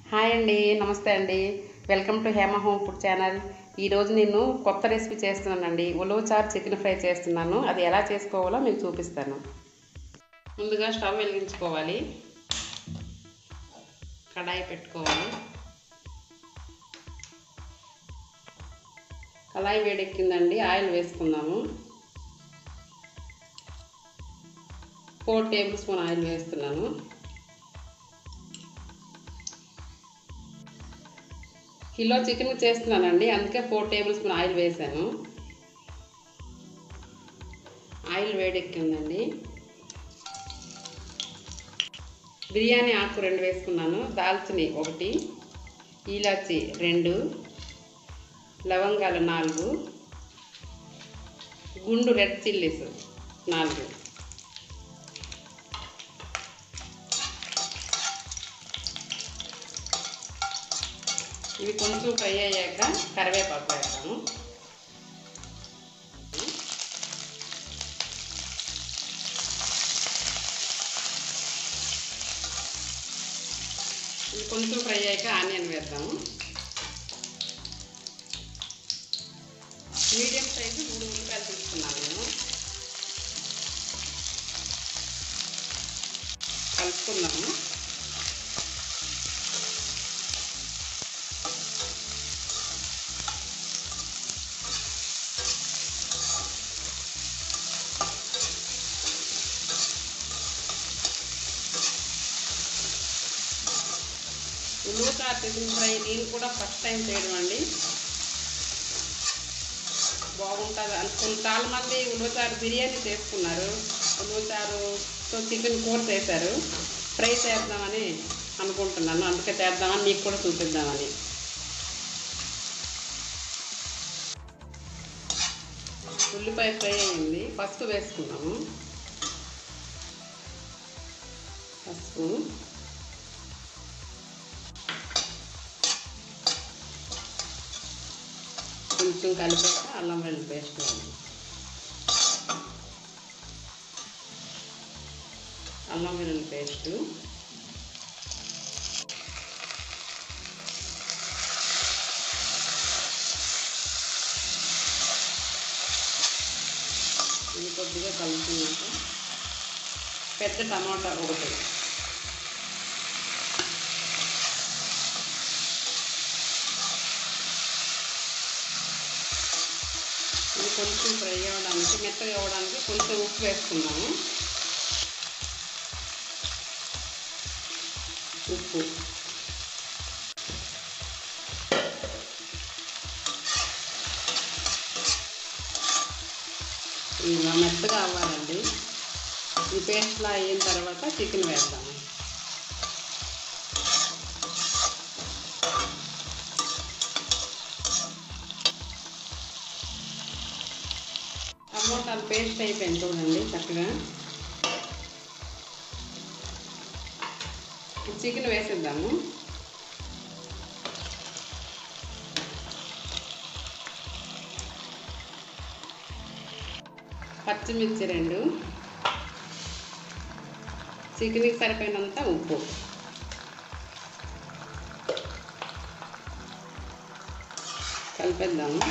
hi అండి నమస్తే అండి welcome to Hema home food channel ఈరోజు నేను కొత్త రెసిపీ చేస్తున్నానండి ఉలవచారు చికెన్ ఫ్రై చేస్తున్నాను అది ఎలా చేసుకోవాలో మీకు చూపిస్తాను ముందుగా స్టవ్ వెలిగించుకోవాలి కడాయి పెట్టుకోవాలి కడాయి వేడెక్కిందండి ఆయిల్ వేసుకుందాము ఫోర్ టేబుల్ స్పూన్ ఆయిల్ వేస్తున్నాను కిలో చికెన్ చేస్తున్నానండి అందుకే ఫోర్ టేబుల్ స్పూన్ ఆయిల్ వేసాను ఆయిల్ వేడెక్కిందండి బిర్యానీ ఆకు రెండు వేసుకున్నాను దాల్చిని ఒకటి ఈలాచి రెండు లవంగాలు నాలుగు గుండు రెడ్ చిల్లీస్ నాలుగు ఇవి కొంచెం ఫ్రై అయ్యాక కరివేపాకు వేస్తాము ఇవి కొంచెం ఫ్రై అయ్యాక ఆనియన్ వేద్దాము మీడియం సైజు మూడు ఉల్లిపాయలు తీసుకున్నాను నేను కలుపుకుందాము ఉల్లిపాయ చికెన్ ఫ్రై నేను కూడా ఫస్ట్ టైం చేయడం అండి బాగుంటుంది అనుకుని చాలా మంది ఉల్లిచారు బిర్యానీ చేసుకున్నారు ఉల్లిచారుతో చికెన్ కూర చేశారు ఫ్రై చేద్దామని అనుకుంటున్నాను అందుకే చేద్దామని మీకు కూడా చూపిద్దామని ఉల్లిపాయ ఫ్రై అయింది పసుపు వేసుకున్నాము పసుపు కొంచెం కలిపాక అల్లం వెల్లుల్లి పేస్ట్ వేయాలి అల్లం వెల్లుల్లి పేస్ట్ ఇది కొద్దిగా కలుపుకున్నాక పెద్ద టమాటా ఒకటి ఇది కొంచెం ఫ్రై అవ్వడానికి మెత్తగా అవ్వడానికి కొంచెం ఉప్పు వేసుకున్నాము ఉప్పు ఇలా మెత్తగా అవ్వాలండి ఈ పేస్ట్లా అయిన తర్వాత చికెన్ వేద్దాము టమోటాలు పేస్ట్ అయిపోయింది చూడండి చక్కగా చికెన్ వేసేద్దాము పచ్చిమిర్చి రెండు చికెన్కి సరిపోయినంత ఉప్పు కలిపేద్దాము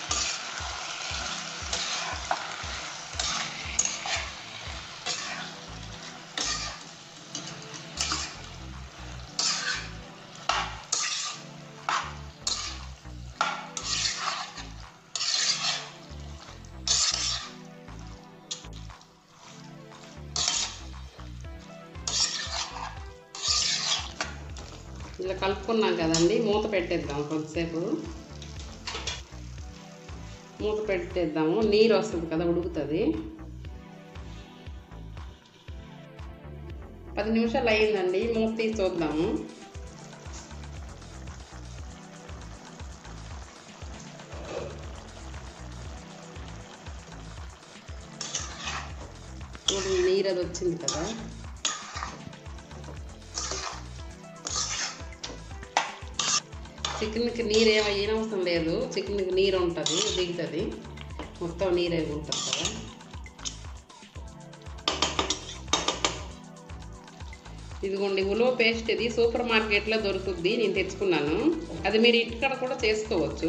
ఇలా కలుపుకున్నాం కదండి మూత పెట్టేద్దాం కొంతసేపు మూత పెట్టేద్దాము నీరు వస్తుంది కదా ఉడుకుతుంది పది నిమిషాలు అయ్యిందండి మూత తీసి చూద్దాము చూడండి నీరు అది వచ్చింది కదా చికెన్కి నీరు ఏమో ఏనవసరం లేదు చికెన్కి నీరు ఉంటుంది దిగుతుంది మొత్తం నీరు అయి ఉంటుంది కదా ఇదిగోండి ఉలో పేస్ట్ ఇది సూపర్ మార్కెట్లో దొరుకుద్ది నేను తెచ్చుకున్నాను అది మీరు ఇంటికాడ కూడా చేసుకోవచ్చు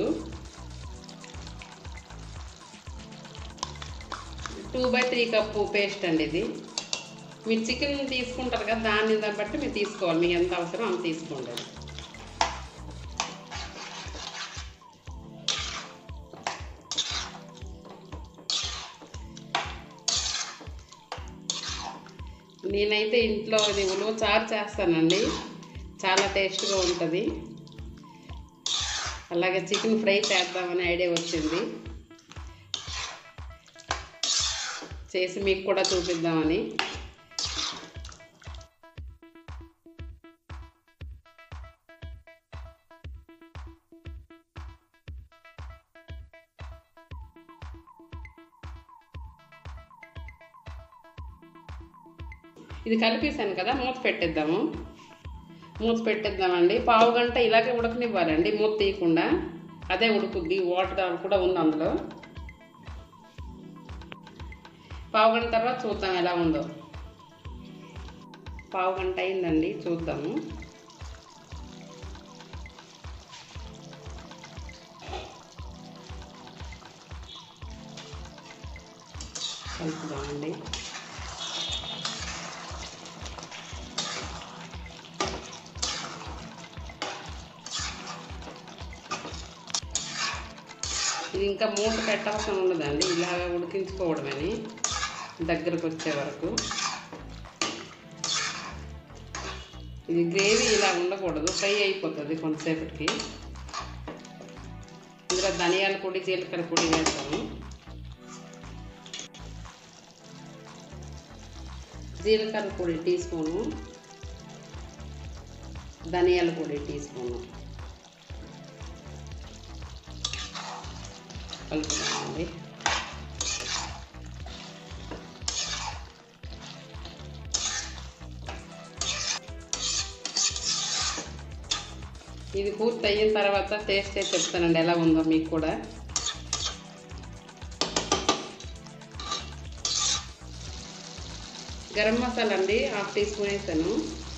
two by three cup paste అండి ఇది మీరు చికెన్ తీసుకుంటారు కదా దాన్ని దాన్ని బట్టి మీరు తీసుకోవాలి మీకు ఎంత అవసరం అంత తీసుకోండి నేనైతే ఇంట్లో ఇది ఉలువ చారు చేస్తానండి చాలా టేస్ట్గా ఉంటుంది అలాగే చికెన్ ఫ్రై చేద్దామని ఐడియా వచ్చింది చేసి మీకు కూడా చూపిద్దామని ఇది కలిపేసాను కదా మూత పెట్టేద్దాము మూత పెట్టేద్దామండి పావు గంట ఇలాగే ఉడకనివ్వాలండి మూత తీయకుండా అదే ఉడుకుద్ది వాటర్ కూడా ఉంది అందులో పావు గంట తర్వాత చూద్దాం ఎలా ఉందో పావు గంట అయిందండి చూద్దాము కలుపుదామండి ఇది ఇంకా మూత పెట్టవసరం ఉండదండి ఇలాగ ఉడికించుకోవడమని దగ్గరకు వచ్చే వరకు ఇది గ్రేవీ ఇలా ఉండకూడదు ఫ్రై అయిపోతుంది కొంతసేపటికి ఇందులో ధనియాల పొడి జీలకర్ర పొడి వేస్తాము జీలకర్ర పొడి టీ స్పూను ధనియాల పొడి టీ స్పూను కలుపుదామండి ఇది పూర్తి అయిన తర్వాత టేస్ట్ చేసి చెప్తానండి ఎలా ఉందో మీకు కూడా గరం మసాలా అండి హాఫ్ టీ స్పూన్ వేసాను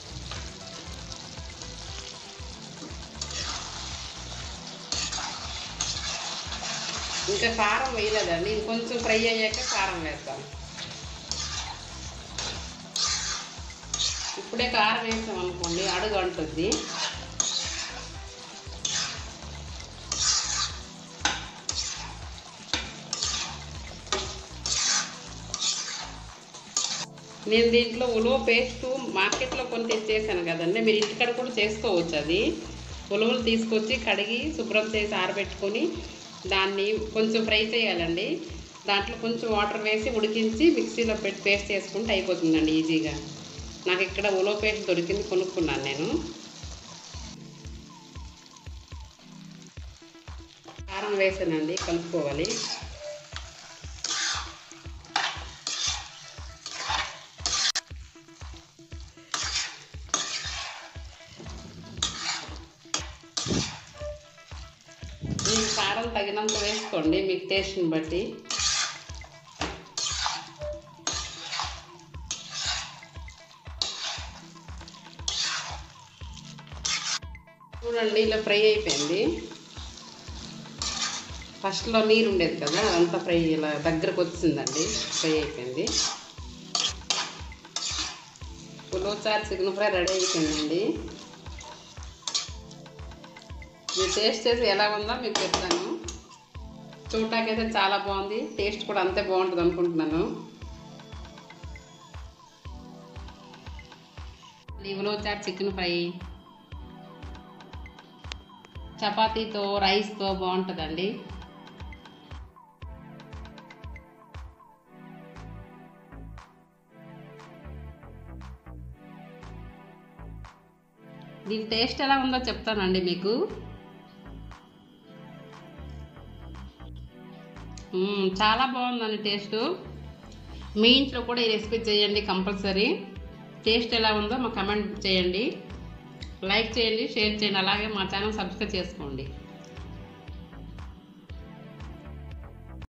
ఇంకా కారం వేయలేదండి ఇది కొంచెం ఫ్రై అయ్యాక కారం వేస్తాం ఇప్పుడే కారం వేసాం అనుకోండి అడుగు అంటుంది నేను దీంట్లో ఉలువ పేస్ట్ మార్కెట్లో కొని తెచ్చేసాను కదండి మీరు ఇంటికాడ కూడా చేసుకోవచ్చు అది ఉలువలు తీసుకొచ్చి కడిగి శుభ్రం చేసి ఆరబెట్టుకొని దాన్ని కొంచెం ఫ్రై చేయాలండి దాంట్లో కొంచెం వాటర్ వేసి ఉడికించి మిక్సీలో పెట్టి పేస్ట్ చేసుకుంటే అయిపోతుందండి ఈజీగా నాకు ఇక్కడ ఉలో పేస్ట్ దొరికింది కొనుక్కున్నాను నేను కారం వేసానండి కలుపుకోవాలి మీకు కారం తగినంత వేసుకోండి మీకు టేస్ట్ని బట్టి చూడండి ఇలా ఫ్రై అయిపోయింది ఫస్ట్లో నీరు ఉండేది కదా అదంతా ఫ్రై ఇలా దగ్గరకు వచ్చిందండి ఫ్రై అయిపోయింది పులోచారు చికెన్ ఫ్రై రెడీ అయిపోయిందండి మీరు టేస్ట్ చేసి ఎలా ఉందో మీకు చెప్తాను చూడటానికైతే చాలా బాగుంది టేస్ట్ కూడా అంతే బాగుంటుంది అనుకుంటున్నాను లీవ్లో చాట్ చికెన్ ఫ్రై చపాతీతో రైస్తో బాగుంటుందండి దీని టేస్ట్ ఎలా ఉందో చెప్తానండి మీకు మ్మ్, చాలా బాగుందండి టేస్ట్ మీ ఇంట్లో కూడా ఈ రెసిపీ చేయండి కంపల్సరీ టేస్ట్ ఎలా ఉందో మా కమెంట్ చేయండి లైక్ చేయండి షేర్ చేయండి అలాగే మా ఛానల్ సబ్స్క్రైబ్ చేసుకోండి